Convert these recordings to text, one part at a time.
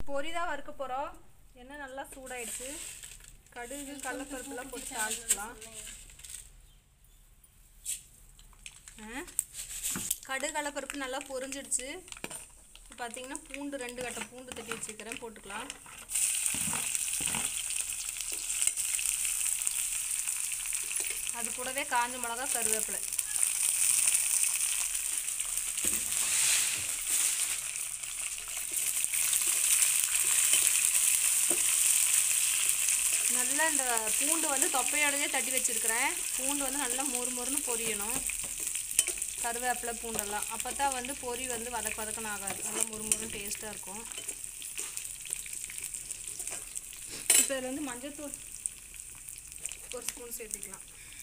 பொரி தான் வறுக்க போகிறோம் எண்ணெய் நல்லா சூடாயிடுச்சு கடுகு கடலப்பருப்புலாம் போட்டு தாளிச்சிக்கலாம் ஆ? கடுகு கடலப்பருப்பு நல்லா பொரிஞ்சிடுச்சு இப்போ பார்த்தீங்கன்னா பூண்டு ரெண்டு கட்டை பூண்டு தட்டி வச்சுக்கிறேன் போட்டுக்கலாம் அது கூடவே காஞ்ச மிளகா கருவேப்பிலை நல்லா இந்த பூண்டு வந்து தொப்பையோடவே தட்டி வச்சிருக்கிறேன் பூண்டு வந்து நல்லா மொறு மொறுன்னு பொரியணும் கருவேப்பிலை பூண்டெல்லாம் அப்போ தான் வந்து பொரி வந்து வதக்க வதக்கணும் ஆகாது நல்லா மொறு மொறுன்னு டேஸ்ட்டாக இருக்கும் இப்போ இதில் வந்து மஞ்சள்தூள் ஒரு ஸ்பூன் சேர்த்துக்கலாம்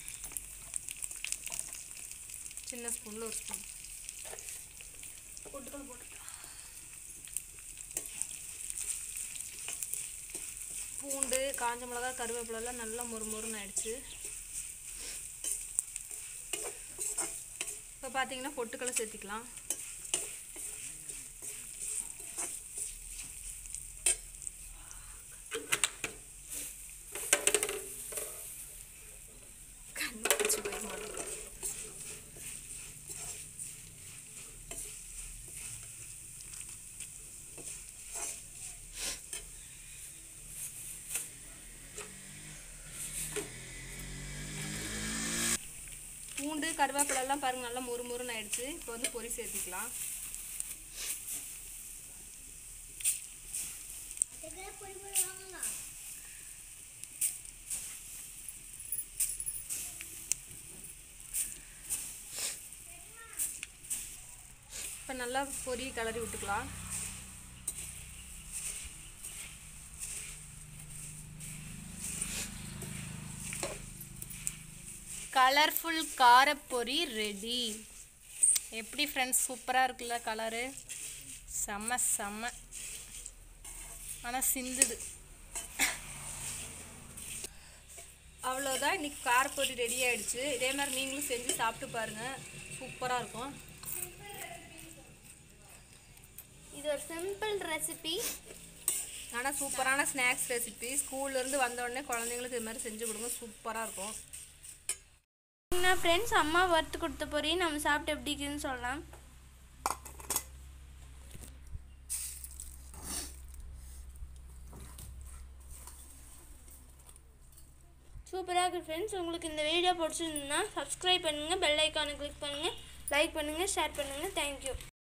சின்ன ஸ்பூனில் ஒரு ஸ்பூன் பொட்டுக்கல் போட்டுக்கலாம் பூண்டு காஞ்ச மிளகா கருவேப்பிலெல்லாம் நல்லா மொறு மொறுன்னு ஆயிடுச்சு இப்போ பார்த்தீங்கன்னா பொட்டுக்கடலை சேர்த்திக்கலாம் கண்ணு வச்சு போய் மாட்டேங்குது. பூண்டு கருவேப்பிலை எல்லாம் பாருங்க நல்லா மொறு மொறுன்னு ஆயிடுச்சு இப்போ வந்து பொரி சேர்த்திக்கலாம் இப்போ நல்லா பொரி கிளறி விட்டுக்கலாம் கலர்ஃபுல் காரப்பொரி ரெடி எப்படி ஃப்ரெண்ட்ஸ் சூப்பராக இருக்குல்ல கலரு செம்ம செம்ம ஆனால் சிந்துது அவ்வளோதான் இன்னைக்கு காரப்பொரி ரெடி ஆயிடுச்சு இதே மாதிரி நீங்களும் செஞ்சு சாப்பிட்டு பாருங்கள் சூப்பராக இருக்கும் இது ஒரு சிம்பிள் ரெசிபி ஆனால் சூப்பரான ஸ்நாக்ஸ் ரெசிபி ஸ்கூல்லேருந்து வந்த உடனே குழந்தைங்களுக்கு இது மாதிரி செஞ்சு கொடுங்க சூப்பராக இருக்கும் ஃப்ரெண்ட்ஸ் அம்மா வறுத்து கொடுத்த பொரி நம்ம சாப்பிட்டு எப்படி இருக்குன்னு சொல்லலாம் சூப்பராக இருக்குது ஃப்ரெண்ட்ஸ் உங்களுக்கு இந்த வீடியோ பிடிச்சிருந்ததுன்னா சப்ஸ்கிரைப் பண்ணுங்கள் பெல் ஐக்கானை கிளிக் பண்ணுங்கள் லைக் பண்ணுங்கள் ஷேர் பண்ணுங்கள் தேங்க்யூ